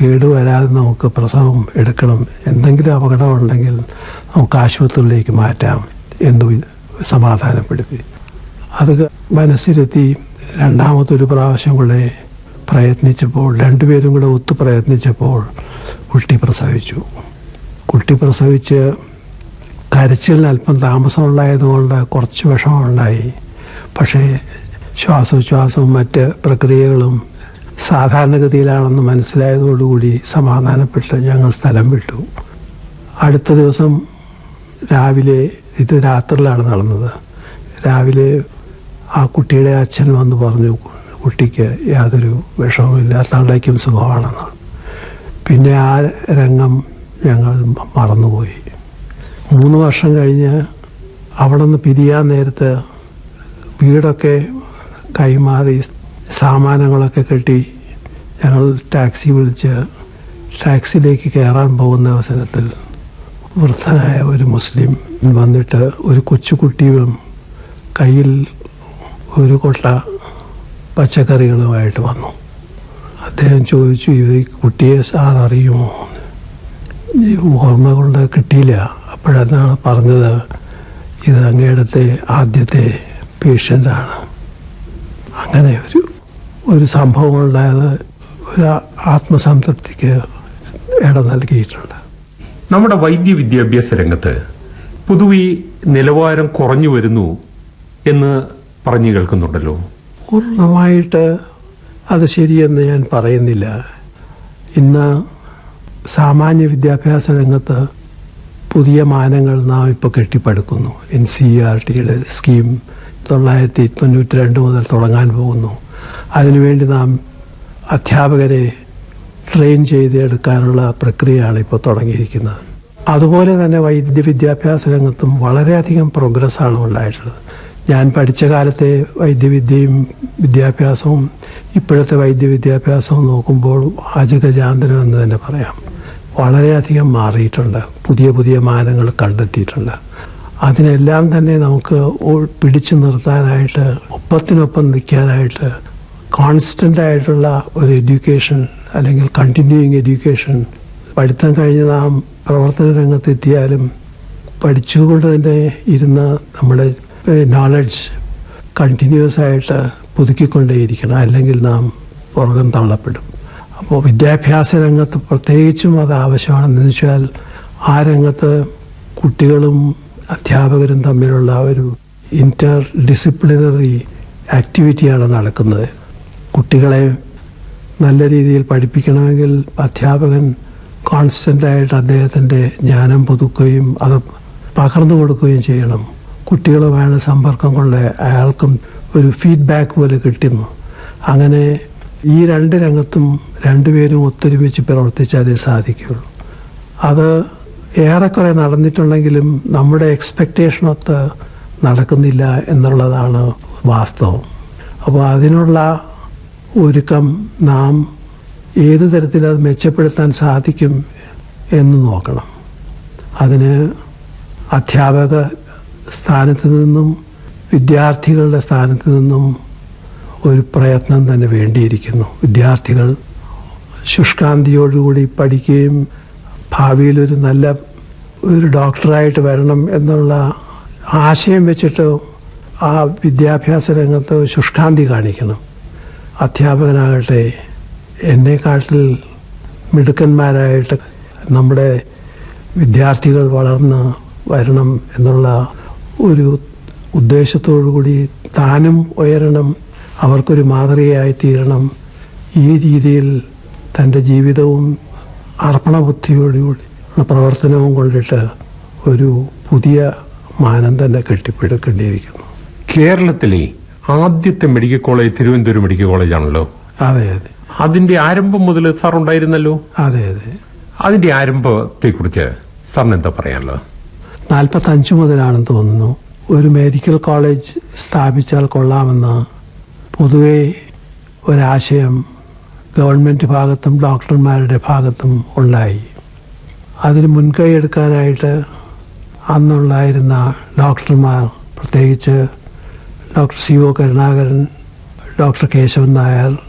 കേടുവരാതെ നമുക്ക് പ്രസവം എടുക്കണം എന്തെങ്കിലും അപകടമുണ്ടെങ്കിൽ നമുക്ക് ആശുപത്രിയിലേക്ക് മാറ്റാം എന്ന് വി- സമാധാനപ്പെടുത്തി അത് മനസ്സിലെത്തി രണ്ടാമതൊരു പ്രാവശ്യം കൂടെ പ്രയത്നിച്ചപ്പോൾ രണ്ടുപേരും കൂടെ ഒത്തു പ്രയത്നിച്ചപ്പോൾ കുട്ടി പ്രസവിച്ചു കുട്ടി പ്രസവിച്ച് കരച്ചിലിന് അല്പം താമസമുണ്ടായതുകൊണ്ട് കുറച്ച് വിഷമമുണ്ടായി പക്ഷേ ശ്വാസോച്ഛ്വാസവും മറ്റ് പ്രക്രിയകളും സാധാരണഗതിയിലാണെന്ന് മനസ്സിലായതോടുകൂടി സമാധാനപ്പെട്ട് ഞങ്ങൾ സ്ഥലം വിട്ടു അടുത്ത ദിവസം രാവിലെ ഇത് രാത്രിയിലാണ് നടന്നത് രാവിലെ ആ കുട്ടിയുടെ അച്ഛൻ വന്ന് പറഞ്ഞു കുട്ടിക്ക് യാതൊരു വിഷമവുമില്ല തള്ളയ്ക്കും സുഖമാണെന്ന് പിന്നെ ആ രംഗം ഞങ്ങൾ മറന്നുപോയി മൂന്ന് വർഷം കഴിഞ്ഞ് അവിടെ നിന്ന് പിരിയാൻ നേരത്ത് വീടൊക്കെ കൈമാറി സാമാനങ്ങളൊക്കെ കെട്ടി ഞങ്ങൾ ടാക്സി വിളിച്ച് ടാക്സിയിലേക്ക് കയറാൻ പോകുന്ന അവസരത്തിൽ വൃദ്ധനായ ഒരു മുസ്ലിം വന്നിട്ട് ഒരു കൊച്ചുകുട്ടിയും കയ്യിൽ ഒരു കൊട്ട പച്ചക്കറികളുമായിട്ട് വന്നു അദ്ദേഹം ചോദിച്ചു ഇത് ഈ കുട്ടിയെ സാർ അറിയുമോ ഈ ഓർമ്മ കൊണ്ട് കിട്ടിയില്ല അപ്പോഴെന്നാണ് പറഞ്ഞത് ഇത് അങ്ങയുടെ ആദ്യത്തെ പേഷ്യൻ്റാണ് അങ്ങനെ ഒരു ഒരു സംഭവം ഉണ്ടായത് ഒരു ആത്മസംതൃപ്തിക്ക് ഇട നൽകിയിട്ടുണ്ട് നമ്മുടെ വൈദ്യ വിദ്യാഭ്യാസ രംഗത്ത് പൊതുവെ നിലവാരം കുറഞ്ഞു വരുന്നു എന്ന് പറഞ്ഞു കേൾക്കുന്നുണ്ടല്ലോ പൂർണ്ണമായിട്ട് അത് ശരിയെന്ന് ഞാൻ പറയുന്നില്ല ഇന്ന് സാമാന്യ വിദ്യാഭ്യാസ രംഗത്ത് പുതിയ മാനങ്ങൾ നാം ഇപ്പോൾ കെട്ടിപ്പടുക്കുന്നു എൻ സി ആർ ടിയുടെ സ്കീം തൊള്ളായിരത്തി തൊണ്ണൂറ്റി രണ്ട് മുതൽ തുടങ്ങാൻ പോകുന്നു അതിനുവേണ്ടി നാം അധ്യാപകരെ ട്രെയിൻ ചെയ്തെടുക്കാനുള്ള പ്രക്രിയയാണ് ഇപ്പോൾ തുടങ്ങിയിരിക്കുന്നത് അതുപോലെ തന്നെ വൈദ്യ വിദ്യാഭ്യാസ രംഗത്തും വളരെയധികം പ്രോഗ്രസ്സാണ് ഉണ്ടായിട്ടുള്ളത് ഞാൻ പഠിച്ച കാലത്തെ വൈദ്യവിദ്യയും വിദ്യാഭ്യാസവും ഇപ്പോഴത്തെ വൈദ്യവിദ്യാഭ്യാസവും നോക്കുമ്പോൾ അജഗജാന്തരം എന്ന് തന്നെ പറയാം വളരെയധികം മാറിയിട്ടുണ്ട് പുതിയ പുതിയ മാനങ്ങൾ കണ്ടെത്തിയിട്ടുണ്ട് അതിനെല്ലാം തന്നെ നമുക്ക് ഓ- പിടിച്ചു നിർത്താനായിട്ട് ഒപ്പത്തിനൊപ്പം നിൽക്കാനായിട്ട് കോൺസ്റ്റന്റ് ആയിട്ടുള്ള ഒരു എഡ്യൂക്കേഷൻ അല്ലെങ്കിൽ കണ്ടിന്യൂയിങ് എഡ്യൂക്കേഷൻ പഠിത്തം കഴിഞ്ഞ് നാം പ്രവർത്തന രംഗത്തെത്തിയാലും പഠിച്ചുകൊണ്ട് തന്നെ ഇരുന്ന് നമ്മുടെ നോളജ് കണ്ടിന്യൂസ് ആയിട്ട് പുതുക്കിക്കൊണ്ടേയിരിക്കണം അല്ലെങ്കിൽ നാം പുറകം തള്ളപ്പെടും അപ്പോൾ വിദ്യാഭ്യാസ രംഗത്ത് പ്രത്യേകിച്ചും അത് ആവശ്യമാണെന്ന് വെച്ചാൽ ആ രംഗത്ത് കുട്ടികളും അധ്യാപകരും തമ്മിലുള്ള ഒരു ഇന്റർ ഡിസിപ്ലിനറി ആക്ടിവിറ്റിയാണ് നടക്കുന്നത് കുട്ടികളെ നല്ല രീതിയിൽ പഠിപ്പിക്കണമെങ്കിൽ അധ്യാപകൻ കോൺസ്റ്റന്റ് ആയിട്ട് അദ്ദേഹത്തിന്റെ ജ്ഞാനം പുതുക്കുകയും അത് പകർന്നു കൊടുക്കുകയും ചെയ്യണം കുട്ടികളുമായുള്ള സമ്പർക്കം കൊണ്ട് അയാൾക്കും ഒരു ഫീഡ്ബാക്ക് പോലെ കിട്ടുന്നു അങ്ങനെ ഈ രണ്ട് രംഗത്തും രണ്ടുപേരും ഒത്തൊരുമിച്ച് പ്രവർത്തിച്ചാലേ സാധിക്കുകയുള്ളൂ അത് ഏറെക്കുറെ നടന്നിട്ടുണ്ടെങ്കിലും നമ്മുടെ എക്സ്പെക്റ്റേഷനൊത്ത് നടക്കുന്നില്ല എന്നുള്ളതാണ് വാസ്തവം അപ്പോൾ അതിനുള്ള ഒരുക്കം നാം ഏത് തരത്തിൽ അത് മെച്ചപ്പെടുത്താൻ സാധിക്കും എന്ന് നോക്കണം അതിന് അധ്യാപക സ്ഥാനത്ത് നിന്നും വിദ്യാർത്ഥികളുടെ സ്ഥാനത്ത് നിന്നും ഒരു പ്രയത്നം തന്നെ വേണ്ടിയിരിക്കുന്നു വിദ്യാർത്ഥികൾ ശുഷ്കാന്തിയോടുകൂടി പഠിക്കുകയും ഭാവിയിൽ ഒരു നല്ല ഒരു ഡോക്ടറായിട്ട് വരണം എന്നുള്ള ആശയം വെച്ചിട്ട് ആ വിദ്യാഭ്യാസ രംഗത്ത് ശുഷ്കാന്തി കാണിക്കണം അധ്യാപകനാകട്ടെ എന്നെക്കാട്ടിൽ മിടുക്കന്മാരായിട്ട് നമ്മുടെ വിദ്യാർത്ഥികൾ വളർന്ന് വരണം എന്നുള്ള ഒരു ഉദ്ദേശത്തോടു കൂടി താനും ഉയരണം അവർക്കൊരു മാതൃകയായി തീരണം ഈ രീതിയിൽ തൻ്റെ ജീവിതവും അർപ്പണബുദ്ധിയോടുകൂടി പ്രവർത്തനവും കൊണ്ടിട്ട് ഒരു പുതിയ മാനം തന്നെ കെട്ടിപ്പടുക്കേണ്ടിയിരിക്കുന്നു കേരളത്തിലെ ആദ്യത്തെ മെഡിക്കൽ കോളേജ് തിരുവനന്തപുരം മെഡിക്കൽ കോളേജാണല്ലോ അതെ അതെ അതിന്റെ ആരംഭം മുതൽ സാർ ഉണ്ടായിരുന്നല്ലോ അതെ അതെ അതിന്റെ ആരംഭത്തെ കുറിച്ച് സാറിന് എന്താ പറയാനുള്ളത് നാൽപ്പത്തഞ്ച് മുതലാണെന്ന് തോന്നുന്നു ഒരു മെഡിക്കൽ കോളേജ് സ്ഥാപിച്ചാൽ കൊള്ളാമെന്ന് പൊതുവെ ഒരാശയം ഗവൺമെന്റ് ഭാഗത്തും ഡോക്ടർമാരുടെ ഭാഗത്തും ഉണ്ടായി അതിന് മുൻകൈ എടുക്കാനായിട്ട് അന്നുണ്ടായിരുന്ന ഡോക്ടർമാർ പ്രത്യേകിച്ച് doctor C O Karunakaran doctor Kesavan Nair